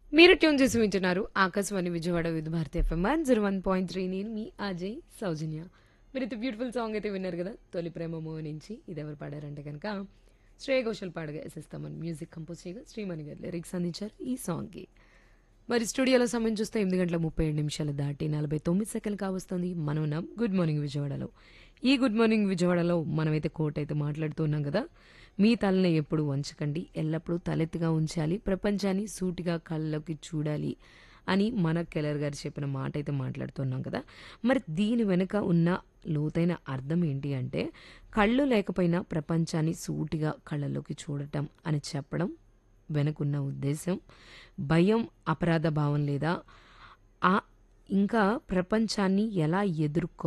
మీరు ట్యూన్ చేసి వింటున్నారు Akashvani Vijayawada Vividh Bharati FM one zero one point three నేను మీ అజయ్ సౌజన్య మీరు అయితే బ్యూటిఫుల్ సాంగ్ అయితే విన్నారు కదా తొలి ప్రేమ మో నుంచి ఇది ఎవరు పాడారంటే కనుక శ్రేయ ఘోషల్ పాడగా ఎస్ఎస్తామని మ్యూజిక్ కంపోజ్ చేయగా శ్రీమణి గారు లిరిక్స్ అందించారు ఈ సాంగ్కి మరి స్టూడియోలో సమయం చూస్తే ఎనిమిది గంటల ముప్పై ఏడు నిమిషాలు దాటి నలభై తొమ్మిది సెకండ్లు కావస్తుంది మనం ఉన్నాం గుడ్ మార్నింగ్ విజయవాడలో ఈ గుడ్ మార్నింగ్ విజయవాడలో మనమైతే కోట్ అయితే మాట్లాడుతున్నాం కదా మీ తలని ఎప్పుడు వంచకండి ఎల్లప్పుడూ తలెత్తుగా ఉంచాలి ప్రపంచాన్ని సూటిగా కళ్ళలోకి చూడాలి అని మన కెలర్ గారు చెప్పిన మాట అయితే మాట్లాడుతున్నాం కదా మరి దీని వెనుక ఉన్న లోతైన అర్థం ఏంటి అంటే కళ్ళు లేకపోయినా ప్రపంచాన్ని సూటిగా కళ్ళలోకి చూడటం అని చెప్పడం వెనుకున్న ఉద్దేశం భయం అపరాధ భావం లేదా ఆ ఇంకా ప్రపంచాన్ని ఎలా ఎదుర్కో